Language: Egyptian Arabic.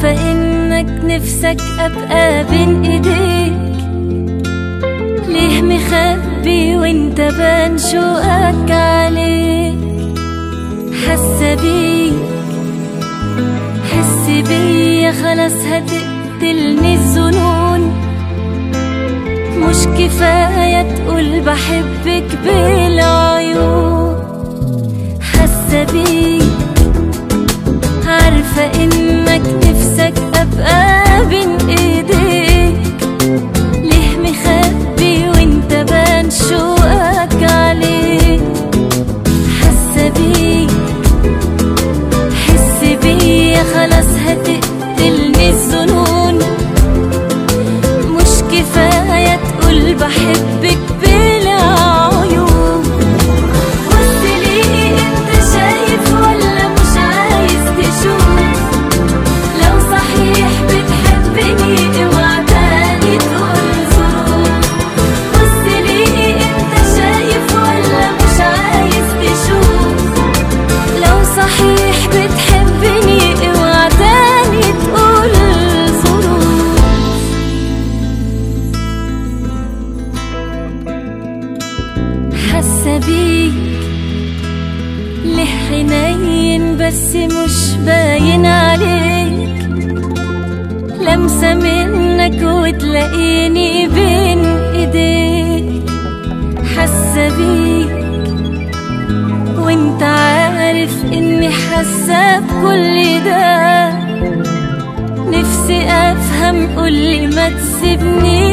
عارفة انك نفسك ابقى بين ايديك ليه مخبي وانت بان شوقك عليك حاسة بيك حس بيا خلاص هتقتلني الظنون مش كفاية تقول بحبك بالعيون حاسة بيك عارفة انك نفسك ابقى بين ايديك ليه مخبي وانت بان شوقك عليك حاسة بيك حس بيا خلاص هتقتلني الظنون مش كفاية تقول بحبك بالعيون بص ليه انت شايف ولا مش عايز تشوف لو صحيح بتحبني اوعى تاني تقول ظروف بص ليه انت شايف ولا مش عايز تشوف لو صحيح بتحبني اوعى تاني تقول ظروف حاسه بيك ليه حنين بس مش باين عليك لمسه منك وتلاقيني بين ايديك حاسه بيك وانت عارف اني حاسه بكل ده نفسي افهم قولي ما تسيبني